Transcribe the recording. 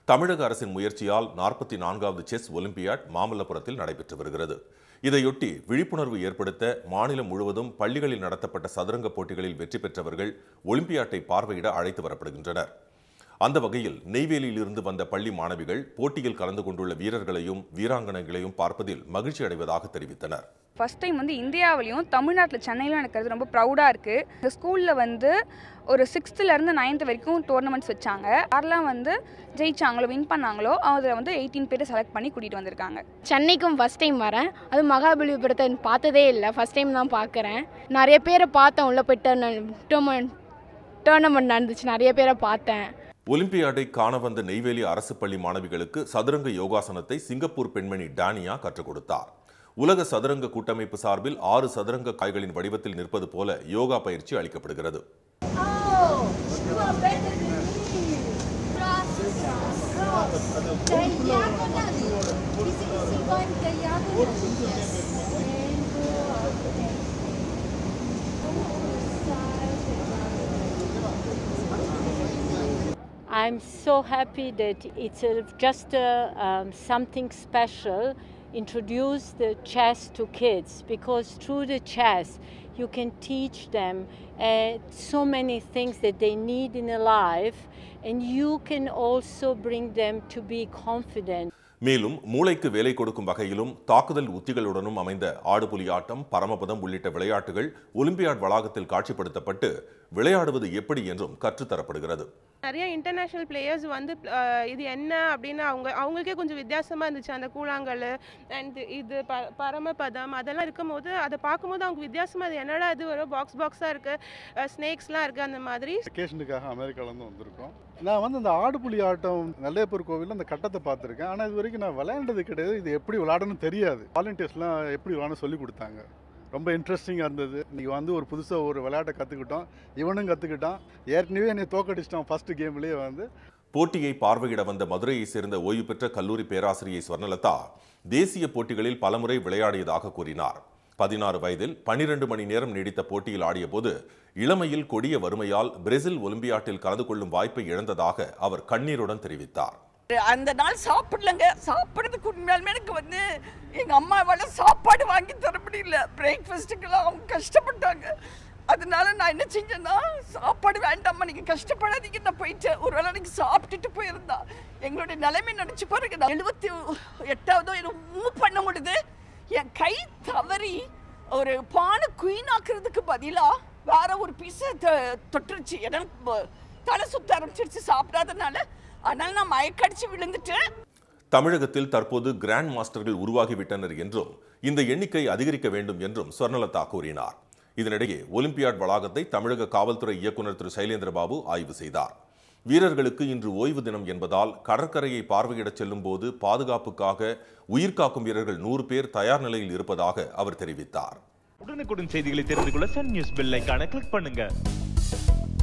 தமிழக அரசின் முயற்சியால் நாற்பத்தி நான்காவது செஸ் ஒலிம்பியாட் மாமல்லபுரத்தில் நடைபெற்று வருகிறது இதையொட்டி விழிப்புணர்வு ஏற்படுத்த மாநிலம் முழுவதும் பள்ளிகளில் நடத்தப்பட்ட சதுரங்க போட்டிகளில் வெற்றி பெற்றவர்கள் ஒலிம்பியாட்டை பார்வையிட அழைத்து வரப்படுகின்றனர் அந்த வகையில் நெய்வேலியிலிருந்து வந்த பள்ளி மாணவிகள் போட்டியில் கலந்து கொண்டுள்ள வீரர்களையும் வீராங்கனைகளையும் பார்ப்பதில் மகிழ்ச்சி அடைவதாக தெரிவித்தனர் ஃபஸ்ட் டைம் வந்து இந்தியாவிலையும் தமிழ்நாட்டில் சென்னையிலும் எனக்கு அது ரொம்ப ப்ரௌடாக இருக்குது இந்த ஸ்கூலில் வந்து ஒரு சிக்ஸ்த்துலேருந்து நைன்த் வரைக்கும் டோர்னமெண்ட்ஸ் வச்சாங்க யாரெல்லாம் வந்து ஜெயிச்சாங்களோ வின் பண்ணாங்களோ அதில் வந்து எயிட்டீன் பேரை செலக்ட் பண்ணி கூட்டிகிட்டு வந்திருக்காங்க சென்னைக்கும் ஃபஸ்ட் டைம் வரேன் அது மகாபலிபுரத்தை பார்த்ததே இல்லை ஃபஸ்ட் டைம் தான் பார்க்குறேன் நிறைய பேரை பார்த்தேன் உள்ளே போய் டோர்னமெண்ட் டோர்னமெண்ட் நடந்துச்சு நிறைய பேரை பார்த்தேன் ஒலிம்பியாடை காண வந்த நெய்வேலி அரசு பள்ளி மாணவிகளுக்கு சதுரங்க யோகாசனத்தை சிங்கப்பூர் பெண்மணி டானியா கற்றுக் கொடுத்தார் உலக சதுரங்க கூட்டமைப்பு சார்பில் ஆறு சதுரங்க காய்களின் வடிவத்தில் நிற்பது போல யோகா பயிற்சி அளிக்கப்படுகிறது Oh, you are better than me. Cross, cross, cross. Diagonally. This is one diagonally. Yes. And go up. I'm so happy that it's a, just a, um, something special. Introduce the chess to kids because through the chess you can teach them uh, so many things that they need in a life, and you can also bring them to be confident. மேலும் மூளைக்கு வேலை கொடுக்கும் வகையிலும் தாக்குதல் உத்திகளுடனும் அமைந்த ஆடுபுலி ஆட்டம் பரமபதம் உள்ளிட்ட விளையாட்டுகள் ஒலிம்பியாட் வளாகத்தில் காட்சிப்படுத்தப்பட்டு விளையாடுவது எப்படி என்றும் கற்றுத்தரப்படுகிறது நிறைய இன்டர்நேஷ்னல் பிளேயர்ஸ் வந்து அஹ், இது என்ன அப்படின்னு அவங்க அவங்களுக்கே கொஞ்சம் வித்தியாசமாக இருந்துச்சு அந்த கூழாங்கல் அண்ட் இது ப பரமபதம் அதெல்லாம் இருக்கும்போது அதை பார்க்கும்போது அவங்க வித்தியாசமாக அது என்னடா இது ஒரு பாக்ஸ் பாக்ஸாக இருக்குது ஸ்னேக்ஸ்லாம் இருக்குது அந்த மாதிரி வெக்கேஷனுக்காக அமெரிக்காலேருந்து வந்திருக்கோம் நான் வந்து இந்த ஆடுபுலி ஆட்டம் நெல்லையப்பர் கோவிலில் அந்த கட்டத்தை பார்த்துருக்கேன் ஆனால் இது வரைக்கும் நான் விளையாண்டது கிடையாது இது எப்படி விளையாடணும்னு தெரியாது வாலண்டியர்ஸ்லாம் எப்படி விளையாட சொல்லி கொடுத்தாங்க ரொம்ப இன்ட்ரெஸ்டிங்காக இருந்தது இன்றைக்கி வந்து ஒரு புதுசாக ஒரு விளையாட்டை கற்றுக்கிட்டோம் இவனும் கற்றுக்கிட்டான் ஏற்கனவே என்னை தோக்கடிச்சிட்டான் ஃபஸ்ட்டு கேம்லேயே வந்து போட்டியை பார்வையிட வந்த மதுரையை சேர்ந்த ஓய்வு பெற்ற கல்லூரி பேராசிரியை ஸ்வர்ணலதா தேசிய போட்டிகளில் பலமுறை விளையாடியதாக கூறினார் பதினாறு வயதில் பனிரெண்டு மணி நேரம் நீடித்த போட்டியில் ஆடியபோது இளமையில் கொடிய வறுமையால் பிரேசில் ஒலிம்பியாட்டில் கலந்து கொள்ளும் வாய்ப்பை இழந்ததாக அவர் கண்ணீருடன் தெரிவித்தார் அந்த நாள் சாப்பிடலங்க சாப்பிட்றதுக்கு உண்மையாலுமே எனக்கு வந்து எங்க அம்மாவால சாப்பாடு வாங்கி தர முடியல பிரேக்ஃபாஸ்ட்டுக்கெல்லாம் அவங்க கஷ்டப்பட்டாங்க அதனால நான் என்ன செஞ்சேன்னா சாப்பாடு வேண்டாம்மா நீங்க கஷ்டப்படாதீங்க நான் போயிட்டேன் ஒருவேளை எனக்கு சாப்பிட்டுட்டு போயிருந்தா எங்களுடைய நிலைமை நினைச்சு பாருங்க நான் எழுபத்தி எட்டாவதோ எனக்கு மூவ் பண்ண முடியுது என் கை தவறி ஒரு பானை குயின் ஆக்குறதுக்கு பதிலா வேற ஒரு பீஸை தொட்டுருச்சு எனக்கு தலை சுத்த ஆரம்பிச்சிருச்சு சாப்பிடாதனால அதனால நான் மயக்கடிச்சு விழுந்துட்டேன் தமிழகத்தில் தற்போது கிராண்ட் மாஸ்டர்கள் உருவாகிவிட்டனர் என்றும் இந்த எண்ணிக்கை அதிகரிக்க வேண்டும் என்றும் ஸ்வர்ணலதா கூறினார் இதனிடையே ஒலிம்பியாட் வளாகத்தை தமிழக காவல்துறை இயக்குநர் திரு சைலேந்திரபாபு ஆய்வு செய்தார் வீரர்களுக்கு இன்று ஓய்வு தினம் என்பதால் கடற்கரையை பார்வையிடச் செல்லும் போது பாதுகாப்புக்காக உயிர்காக்கும் வீரர்கள் நூறு பேர் தயார் நிலையில் இருப்பதாக அவர் தெரிவித்தார் உடனுக்குடன் செய்திகளை தெரிந்து கொள்ள சன் நியூஸ் பெல் ஐகானை கிளிக் பண்ணுங்க